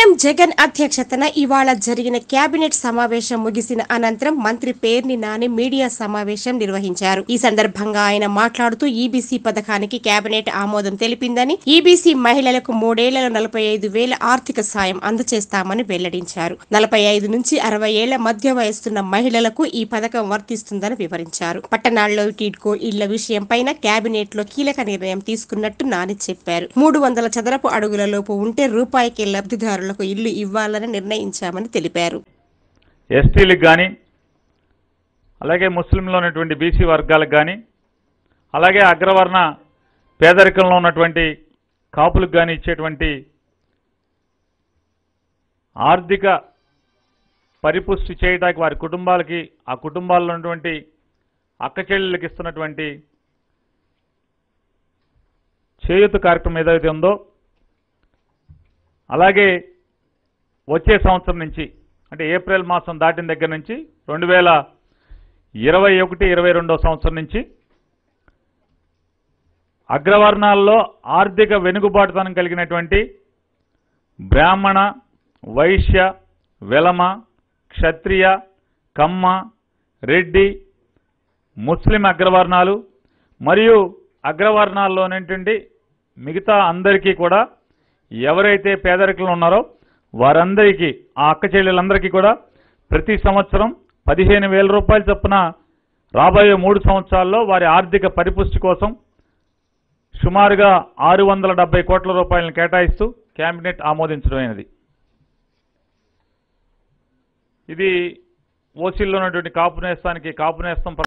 CM Jagan అధ్యక్షతన ఇవాళ జరిగిన కేబినెట్ సమావేశం ముగిసిన అనంతరం మంత్రి పేర్ని నాని మీడియా సమావేశం నిర్వహించారు ఈ సందర్భంగా ఆయన మాట్లాడుతూ ఈబీసీ పథకానికి కేబినెట్ ఆమోదం తెలిపిందని ఈబీసీ మహిళలకు మూడేళ్లలో నలభై ఐదు వేల ఆర్థిక సాయం అందజేస్తామని వెల్లడించారు నలభై ఐదు నుంచి అరవై ఏళ్ల మధ్య వయస్సున్న మహిళలకు ఈ పథకం వర్తిస్తుందని వివరించారు పట్టణాల్లో టీడ్కో ఇళ్ల విషయంపైన కేబినెట్ లో కీలక నిర్ణయం తీసుకున్నట్టు నాని చెప్పారు మూడు వందల చదరపు అడుగుల లోపు ఉంటే రూపాయికి లబ్ధిదారులకు ఇల్లు ఇవ్వాలని నిర్ణయించామని తెలిపారు ఎస్టీలకు కానీ అలాగే ముస్లింలో ఉన్నటువంటి బీసీ వర్గాలకు కానీ అలాగే అగ్రవర్ణ పేదరికంలో ఉన్నటువంటి కాపులకు కానీ ఇచ్చేటువంటి ఆర్థిక పరిపుష్టి చేయడానికి వారి కుటుంబాలకి ఆ కుటుంబాల్లో ఉన్నటువంటి అక్క చెల్లెళ్ళకి ఇస్తున్నటువంటి చేయూత కార్యక్రమం ఏదైతే ఉందో అలాగే వచ్చే సంవత్సరం నుంచి అంటే ఏప్రిల్ మాసం దాటిన దగ్గర నుంచి రెండు వేల ఇరవై ఒకటి ఇరవై రెండో సంవత్సరం నుంచి అగ్రవర్ణాల్లో ఆర్థిక వెనుకబాటుతనం కలిగినటువంటి బ్రాహ్మణ వైశ్య వెలమ క్షత్రియ కమ్మ రెడ్డి ముస్లిం అగ్రవర్ణాలు మరియు అగ్రవర్ణాల్లోనేటువంటి మిగతా అందరికీ కూడా ఎవరైతే పేదరికంలో ఉన్నారో వారందరికీ ఆ అక్క చెల్లెలందరికీ కూడా ప్రతి సంవత్సరం పదిహేను వేల రూపాయల చొప్పున రాబోయే మూడు సంవత్సరాల్లో వారి ఆర్థిక పరిపుష్టి కోసం సుమారుగా ఆరు వందల డెబ్బై కోట్ల రూపాయలను కేటాయిస్తూ కేబినెట్ ఆమోదించడమైనది ఇది ఓసీల్లో ఉన్నటువంటి కాపు నేస్తానికి కాపు నేస్తం